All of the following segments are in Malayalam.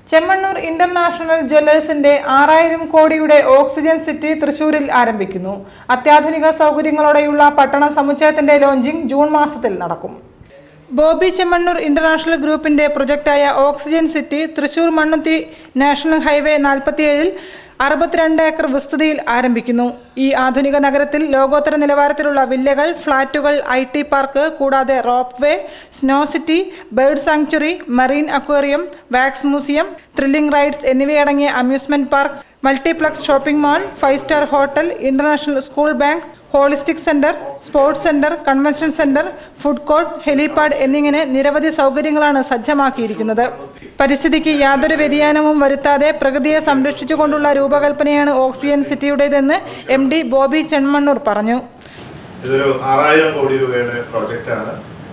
ചെമ്മണ്ണൂർ ഇന്റർനാഷണൽ ജ്വല്ലേഴ്സിന്റെ ആറായിരം കോടിയുടെ ഓക്സിജൻ സിറ്റി തൃശൂരിൽ ആരംഭിക്കുന്നു അത്യാധുനിക സൗകര്യങ്ങളോടെയുള്ള പട്ടണ സമുച്ചയത്തിന്റെ ലോഞ്ചിംഗ് ജൂൺ മാസത്തിൽ നടക്കും ബോബി ചെമ്മണ്ണൂർ ഇന്റർനാഷണൽ ഗ്രൂപ്പിന്റെ പ്രൊജക്റ്റായ oxygen city Thrissur Mannuthy national highway നാൽപ്പത്തിയേഴിൽ അറുപത്തിരണ്ട് ഏക്കർ വിസ്തൃതിയിൽ ആരംഭിക്കുന്നു ഈ ആധുനിക നഗരത്തിൽ ലോകോത്തര നിലവാരത്തിലുള്ള വില്ലകൾ ഫ്ളാറ്റുകൾ ഐ ടി പാർക്ക് കൂടാതെ ropeway snow city bird sanctuary marine aquarium wax museum thrilling rides എന്നിവയടങ്ങിയ amusement park multiplex shopping mall five star hotel international school bank holistic centre sports centre convention centre food court helipad എന്നിങ്ങനെ നിരവധി സൗകര്യങ്ങളാണ് സജ്ജമാക്കിയിരിക്കുന്നത് പരിസ്ഥിതിക്ക് യാതൊരു വ്യതിയാനവും വരുത്താതെ പ്രകൃതിയെ സംരക്ഷിച്ചുകൊണ്ടുള്ള രൂപകൽപ്പനയാണ് ഓക്സിജൻ സിറ്റിയുടേതെന്ന് എം ഡി ബോബി ചെമ്മണ്ണൂർ പറഞ്ഞു ഇതൊരു ആറായിരം കോടി രൂപയുടെ പ്രോജക്റ്റാണ്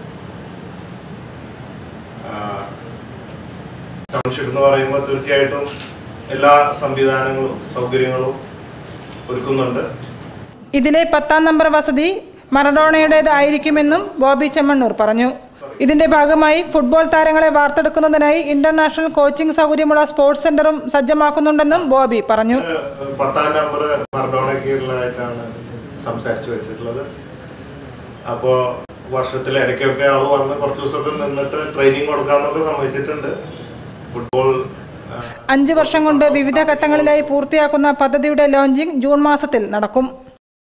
ടൗൺഷിപ്പ് എന്ന് പറയുമ്പോൾ തീർച്ചയായിട്ടും എല്ലാ സംവിധാനങ്ങളും സൗകര്യങ്ങളും ഒരുക്കുന്നുണ്ട് ഇതിലെ പത്താം നമ്പർ വസതി മറഡോണയുടേതായിരിക്കുമെന്നും ബോബി ചെമ്മണ്ണൂർ പറഞ്ഞു ഇതിന്റെ ഭാഗമായി ഫുട്ബോൾ താരങ്ങളെ വാർത്തെടുക്കുന്നതിനായി ഇന്റർനാഷണൽ കോച്ചിംഗ് സൗകര്യമുള്ള സ്പോർട്സ് സെന്ററും സജ്ജമാക്കുന്നുണ്ടെന്നും ബോബി പറഞ്ഞു ഇത് പത്താം നമ്പർ മർഡോണയ്ക്കുള്ളതായിട്ടാണ് സംസാരിച്ചു വെച്ചിട്ടുള്ളത് അപ്പോൾ വർഷത്തിൽ ഇടയ്ക്കൊക്കെ ആൾ വന്ന് കുറച്ച് ദിവസമൊക്കെ നിന്നിട്ട് ട്രെയിനിങ് കൊടുക്കാമെന്നൊക്കെ സമ്മതിച്ചിട്ടുണ്ട് ഫുട്ബോൾ ആ, അഞ്ച് വർഷം കൊണ്ട് വിവിധ ഘട്ടങ്ങളിലായി പൂർത്തിയാക്കുന്ന പദ്ധതിയുടെ ലോഞ്ചിംഗ് ജൂൺ മാസത്തിൽ നടക്കും